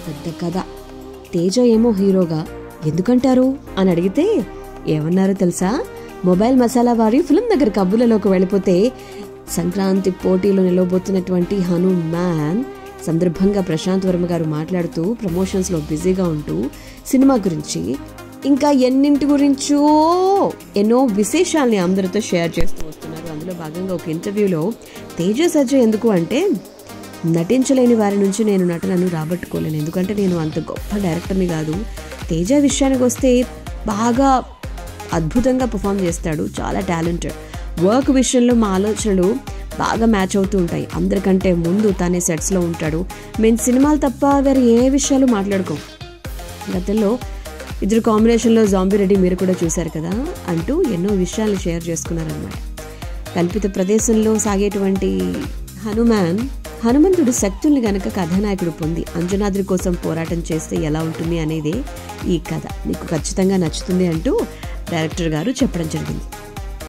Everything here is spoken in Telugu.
పెద్ద కథ తేజ ఏమో హీరోగా ఎందుకంటారు అని అడిగితే ఏమన్నారో తెలుసా మొబైల్ మసాలా వారి ఫిల్మ్ దగ్గర కబ్బులలోకి వెళ్ళిపోతే సంక్రాంతి పోటీలో నిలవబోతున్నటువంటి హనుమాన్ సందర్భంగా ప్రశాంత్ వర్మ గారు మాట్లాడుతూ ప్రమోషన్స్లో బిజీగా ఉంటూ సినిమా గురించి ఇంకా ఎన్నింటి గురించో ఎన్నో విశేషాల్ని అందరితో షేర్ చేస్తూ వస్తున్నారు అందులో భాగంగా ఒక ఇంటర్వ్యూలో తేజ సజ్జ ఎందుకు అంటే నటించలేని వారి నుంచి నేను నటనను రాబట్టుకోలేను ఎందుకంటే నేను అంత గొప్ప డైరెక్టర్ని కాదు తేజ విషయానికి వస్తే బాగా అద్భుతంగా పర్ఫామ్ చేస్తాడు చాలా టాలెంటెడ్ వర్క్ విషయంలో మా ఆలోచనలు బాగా మ్యాచ్ అవుతూ ఉంటాయి అందరికంటే ముందు తనే సెట్స్లో ఉంటాడు మేము సినిమాలు తప్ప వేరే ఏ విషయాలు మాట్లాడుకోం గతంలో ఇద్దరు కాంబినేషన్లో జాంబీ రెడ్డి మీరు కూడా చూశారు కదా అంటూ ఎన్నో విషయాలు షేర్ చేసుకున్నారనమాట కల్పిత ప్రదేశంలో సాగేటువంటి హనుమాన్ హనుమంతుడు శక్తుల్ని గనక కథానాయకుడు పొంది అంజనాద్రి కోసం పోరాటం చేస్తే ఎలా ఉంటుంది అనేదే ఈ కథ మీకు ఖచ్చితంగా నచ్చుతుంది అంటూ డైరెక్టర్ గారు చెప్పడం జరిగింది